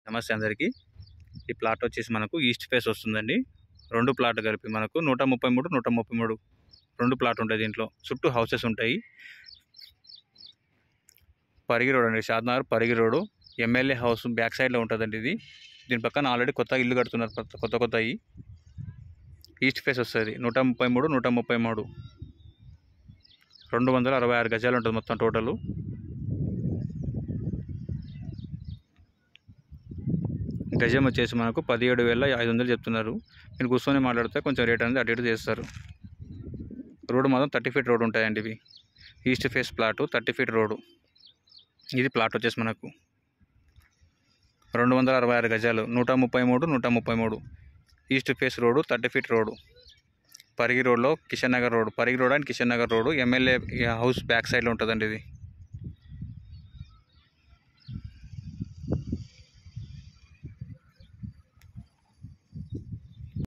నమస్తే అందరికీ ఈ ప్లాట్ వచ్చేసి మనకు ఈస్ట్ ఫేస్ వస్తుందండి రెండు ప్లాట్ కలిపి మనకు నూట ముప్పై మూడు నూట ముప్పై మూడు రెండు ప్లాట్ ఉంటాయి దీంట్లో చుట్టూ హౌసెస్ ఉంటాయి పరిగి రోడ్ అండి Shadnagar Parigi road MLA house back సైడ్లో ఉంటుందండి ఇది దీని పక్కన ఆల్రెడీ కొత్త ఇల్లు కడుతున్నారు కొత్త కొత్త కొత్తవి ఈస్ట్ ఫేస్ వస్తుంది నూట ముప్పై మూడు నూట ముప్పై మూడు రెండు వందల అరవై ఆరు గజాలు ఉంటుంది మొత్తం టోటలు గజం వచ్చేసి మనకు పదిహేడు వేల ఐదు వందలు చెప్తున్నారు మీరు కూర్చొని మాట్లాడితే కొంచెం రేట్ అనేది అటు ఇటు చేస్తారు రోడ్డు మాత్రం థర్టీ ఫీట్ రోడ్ ఉంటాయండి ఇవి east face plot thirty feet road ఇది ప్లాట్ వచ్చేసి మనకు రెండు వందల అరవై ఆరు గజాలు నూట ముప్పై మూడు నూట ముప్పై మూడు east face road thirty feet road Parigi రోడ్లో Kishan Nagar road Parigi road and Kishan Nagar road MLA house back సైడ్లో ఉంటుందండి ఇది